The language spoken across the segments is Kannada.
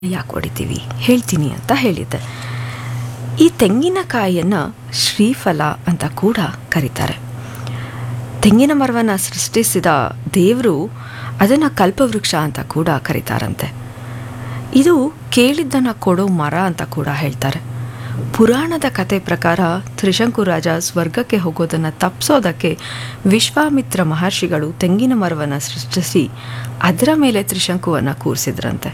ಯಾಕೆ ಹೊಡಿತೀವಿ ಹೇಳ್ತೀನಿ ಅಂತ ಹೇಳಿದ್ದೆ ಈ ತೆಂಗಿನಕಾಯಿಯನ್ನು ಶ್ರೀಫಲ ಅಂತ ಕೂಡ ಕರೀತಾರೆ ತೆಂಗಿನ ಮರವನ್ನು ಸೃಷ್ಟಿಸಿದ ದೇವರು ಅದನ್ನು ಕಲ್ಪವೃಕ್ಷ ಅಂತ ಕೂಡ ಕರೀತಾರಂತೆ ಇದು ಕೇಳಿದ್ದನ್ನು ಕೊಡೋ ಮರ ಅಂತ ಕೂಡ ಹೇಳ್ತಾರೆ ಪುರಾಣದ ಕತೆ ಪ್ರಕಾರ ತ್ರಿಶಂಕು ರಾಜ ಸ್ವರ್ಗಕ್ಕೆ ಹೋಗೋದನ್ನು ತಪ್ಪಿಸೋದಕ್ಕೆ ವಿಶ್ವಾಮಿತ್ರ ಮಹರ್ಷಿಗಳು ತೆಂಗಿನ ಮರವನ್ನು ಸೃಷ್ಟಿಸಿ ಅದರ ಮೇಲೆ ತ್ರಿಶಂಕುವನ್ನು ಕೂರಿಸಿದ್ರಂತೆ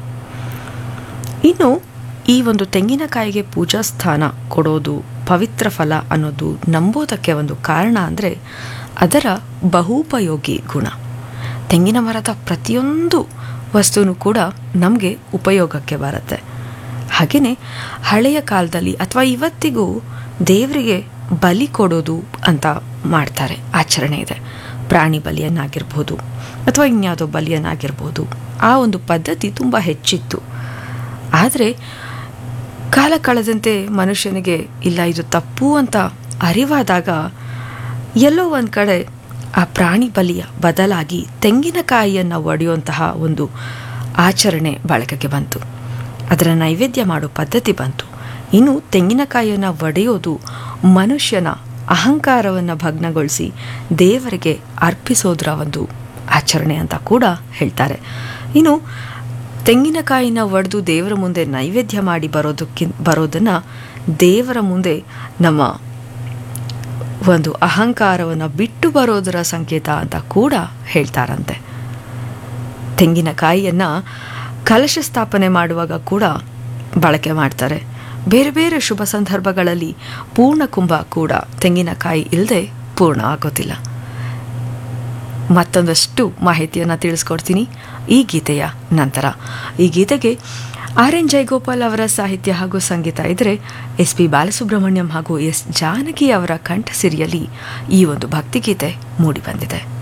ಇನ್ನು ಈ ಒಂದು ತೆಂಗಿನಕಾಯಿಗೆ ಪೂಜಾ ಸ್ಥಾನ ಕೊಡೋದು ಪವಿತ್ರ ಫಲ ಅನ್ನೋದು ನಂಬೋದಕ್ಕೆ ಒಂದು ಕಾರಣ ಅಂದರೆ ಅದರ ಬಹುಪಯೋಗಿ ಗುಣ ತೆಂಗಿನ ಮರದ ಪ್ರತಿಯೊಂದು ವಸ್ತುನು ಕೂಡ ನಮಗೆ ಉಪಯೋಗಕ್ಕೆ ಬರುತ್ತೆ ಹಾಗೆಯೇ ಹಳೆಯ ಕಾಲದಲ್ಲಿ ಅಥವಾ ಇವತ್ತಿಗೂ ದೇವರಿಗೆ ಬಲಿ ಕೊಡೋದು ಅಂತ ಮಾಡ್ತಾರೆ ಆಚರಣೆ ಇದೆ ಪ್ರಾಣಿ ಬಲಿಯನ್ನಾಗಿರ್ಬೋದು ಅಥವಾ ಇನ್ಯಾವುದೋ ಬಲಿಯನ್ನಾಗಿರ್ಬೋದು ಆ ಒಂದು ಪದ್ಧತಿ ತುಂಬ ಹೆಚ್ಚಿತ್ತು ಆದರೆ ಕಾಲ ಕಳೆದಂತೆ ಮನುಷ್ಯನಿಗೆ ಇಲ್ಲ ಇದು ತಪ್ಪು ಅಂತ ಅರಿವಾದಾಗ ಎಲ್ಲೋ ಒಂದು ಕಡೆ ಆ ಪ್ರಾಣಿ ಬಲಿಯ ಬದಲಾಗಿ ತೆಂಗಿನಕಾಯಿಯನ್ನು ಒಡೆಯುವಂತಹ ಒಂದು ಆಚರಣೆ ಬಳಕೆಗೆ ಬಂತು ಅದರ ನೈವೇದ್ಯ ಮಾಡೋ ಪದ್ಧತಿ ಬಂತು ಇನ್ನು ತೆಂಗಿನಕಾಯಿಯನ್ನು ಒಡೆಯೋದು ಮನುಷ್ಯನ ಅಹಂಕಾರವನ್ನು ಭಗ್ನಗೊಳಿಸಿ ದೇವರಿಗೆ ಅರ್ಪಿಸೋದ್ರ ಒಂದು ಆಚರಣೆ ಅಂತ ಕೂಡ ಹೇಳ್ತಾರೆ ಇನ್ನು ತೆಂಗಿನಕಾಯಿನ ಒಡೆದು ದೇವರ ಮುಂದೆ ನೈವೇದ್ಯ ಮಾಡಿ ಬರೋದಕ್ಕಿ ಬರೋದನ್ನು ದೇವರ ಮುಂದೆ ನಮ್ಮ ಒಂದು ಅಹಂಕಾರವನ್ನು ಬಿಟ್ಟು ಬರೋದರ ಸಂಕೇತ ಅಂತ ಕೂಡ ಹೇಳ್ತಾರಂತೆ ತೆಂಗಿನಕಾಯಿಯನ್ನು ಕಲಶ ಸ್ಥಾಪನೆ ಮಾಡುವಾಗ ಕೂಡ ಬಳಕೆ ಮಾಡ್ತಾರೆ ಬೇರೆ ಬೇರೆ ಶುಭ ಸಂದರ್ಭಗಳಲ್ಲಿ ಪೂರ್ಣ ಕುಂಭ ಕೂಡ ತೆಂಗಿನಕಾಯಿ ಇಲ್ಲದೆ ಪೂರ್ಣ ಆಗೋದಿಲ್ಲ ಮತ್ತೊಂದಷ್ಟು ಮಾಹಿತಿಯನ್ನು ತಿಳಿಸ್ಕೊಡ್ತೀನಿ ಈ ಗೀತೆಯ ನಂತರ ಈ ಗೀತೆಗೆ ಆರ್ ಎನ್ ಜಯಗೋಪಾಲ್ ಅವರ ಸಾಹಿತ್ಯ ಹಾಗೂ ಸಂಗೀತ ಇದ್ದರೆ ಎಸ್ ಪಿ ಬಾಲಸುಬ್ರಹ್ಮಣ್ಯಂ ಹಾಗೂ ಎಸ್ ಜಾನಕಿ ಅವರ ಕಂಠಸಿರಿಯಲ್ಲಿ ಈ ಒಂದು ಭಕ್ತಿಗೀತೆ ಮೂಡಿಬಂದಿದೆ